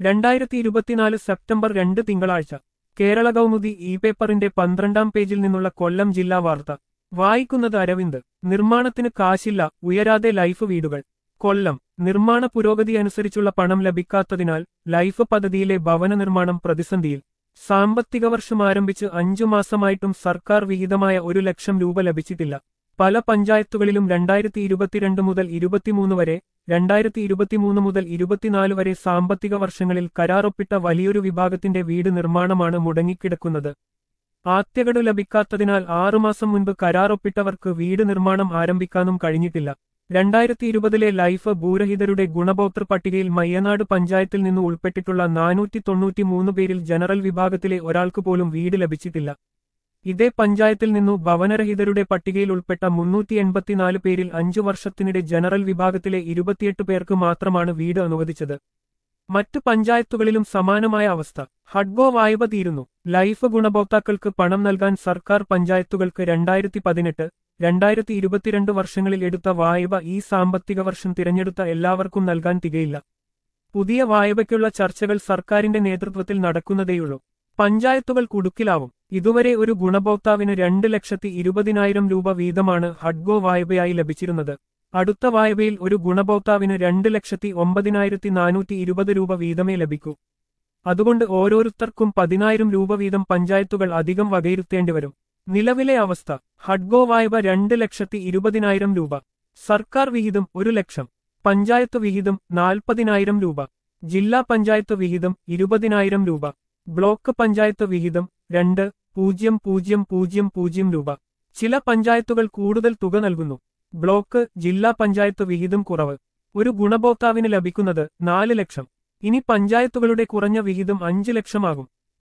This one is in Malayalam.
രണ്ടായിരത്തി ഇരുപത്തിനാല് സെപ്റ്റംബർ രണ്ട് തിങ്കളാഴ്ച കേരള കൗമുദി ഇ പേപ്പറിന്റെ പന്ത്രണ്ടാം പേജിൽ നിന്നുള്ള കൊല്ലം ജില്ലാ വാർത്ത വായിക്കുന്നത് അരവിന്ദ് നിർമ്മാണത്തിന് കാശില്ല ഉയരാതെ ലൈഫ് വീടുകൾ കൊല്ലം നിർമ്മാണ പുരോഗതി അനുസരിച്ചുള്ള പണം ലഭിക്കാത്തതിനാൽ ലൈഫ് പദ്ധതിയിലെ ഭവന നിർമ്മാണം പ്രതിസന്ധിയിൽ സാമ്പത്തിക വർഷം ആരംഭിച്ച് അഞ്ചു മാസമായിട്ടും സർക്കാർ വിഹിതമായ ഒരു ലക്ഷം രൂപ ലഭിച്ചിട്ടില്ല പല പഞ്ചായത്തുകളിലും രണ്ടായിരത്തി ഇരുപത്തിരണ്ട് മുതൽ ഇരുപത്തിമൂന്ന് വരെ രണ്ടായിരത്തി ഇരുപത്തിമൂന്ന് മുതൽ ഇരുപത്തിനാല് വരെ സാമ്പത്തിക വർഷങ്ങളിൽ കരാറൊപ്പിട്ട വലിയൊരു വിഭാഗത്തിന്റെ വീട് നിർമ്മാണമാണ് മുടങ്ങിക്കിടക്കുന്നത് ആദ്യഗഡു ലഭിക്കാത്തതിനാൽ ആറുമാസം മുൻപ് കരാറൊപ്പിട്ടവർക്ക് വീട് നിർമ്മാണം ആരംഭിക്കാനും കഴിഞ്ഞിട്ടില്ല രണ്ടായിരത്തി ഇരുപതിലെ ലൈഫ് ഭൂരഹിതരുടെ ഗുണഭോക്തൃ പട്ടികയിൽ മയ്യനാട് പഞ്ചായത്തിൽ നിന്ന് ഉൾപ്പെട്ടിട്ടുള്ള നാനൂറ്റി തൊണ്ണൂറ്റിമൂന്ന് പേരിൽ ജനറൽ വിഭാഗത്തിലെ ഒരാൾക്ക് പോലും വീട് ലഭിച്ചിട്ടില്ല ഇതേ പഞ്ചായത്തിൽ നിന്നു ഭവനരഹിതരുടെ പട്ടികയിൽ ഉൾപ്പെട്ട മുന്നൂറ്റി എൺപത്തിനാല് പേരിൽ അഞ്ചു വർഷത്തിനിടെ ജനറൽ വിഭാഗത്തിലെ ഇരുപത്തിയെട്ട് പേർക്ക് മാത്രമാണ് വീട് അനുവദിച്ചത് മറ്റു പഞ്ചായത്തുകളിലും സമാനമായ അവസ്ഥ ഹഡ്ഗോ വായ്പ തീരുന്നു ലൈഫ് ഗുണഭോക്താക്കൾക്ക് പണം നൽകാൻ സർക്കാർ പഞ്ചായത്തുകൾക്ക് രണ്ടായിരത്തി പതിനെട്ട് രണ്ടായിരത്തി ഇരുപത്തിരണ്ട് വർഷങ്ങളിൽ എടുത്ത വായ്പ ഈ സാമ്പത്തിക വർഷം തിരഞ്ഞെടുത്ത എല്ലാവർക്കും നൽകാൻ തികയില്ല പുതിയ വായ്പയ്ക്കുള്ള ചർച്ചകൾ സർക്കാരിന്റെ നേതൃത്വത്തിൽ നടക്കുന്നതേയുള്ളൂ പഞ്ചായത്തുകൾ കുടുക്കിലാവും ഇതുവരെ ഒരു ഗുണഭോക്താവിന് രണ്ട് ലക്ഷത്തി ഇരുപതിനായിരം രൂപ വീതമാണ് ഹഡ്ഗോ വായ്പയായി ലഭിച്ചിരുന്നത് അടുത്ത വായ്പയിൽ ഒരു ഗുണഭോക്താവിന് രണ്ട് ലക്ഷത്തി ഒമ്പതിനായിരത്തി നാനൂറ്റി ഇരുപത് രൂപ വീതമേ ലഭിക്കൂ അതുകൊണ്ട് ഓരോരുത്തർക്കും പതിനായിരം രൂപ വീതം പഞ്ചായത്തുകൾ അധികം വകയിരുത്തേണ്ടിവരും നിലവിലെ അവസ്ഥ ഹഡ്ഗോ വായ്പ രണ്ട് ലക്ഷത്തി ഇരുപതിനായിരം രൂപ സർക്കാർ വിഹിതം ഒരു ലക്ഷം പഞ്ചായത്ത് വിഹിതം നാൽപ്പതിനായിരം രൂപ ജില്ലാ പഞ്ചായത്ത് വിഹിതം ഇരുപതിനായിരം രൂപ ബ്ലോക്ക് പഞ്ചായത്ത് വിഹിതം രണ്ട് പൂജ്യം പൂജ്യം പൂജ്യം പൂജ്യം രൂപ ചില പഞ്ചായത്തുകൾ കൂടുതൽ തുക നൽകുന്നു ബ്ലോക്ക് ജില്ലാ പഞ്ചായത്ത് വിഹിതം കുറവ് ഒരു ഗുണഭോക്താവിന് ലഭിക്കുന്നത് നാല് ലക്ഷം ഇനി പഞ്ചായത്തുകളുടെ കുറഞ്ഞ വിഹിതം അഞ്ച് ലക്ഷമാകും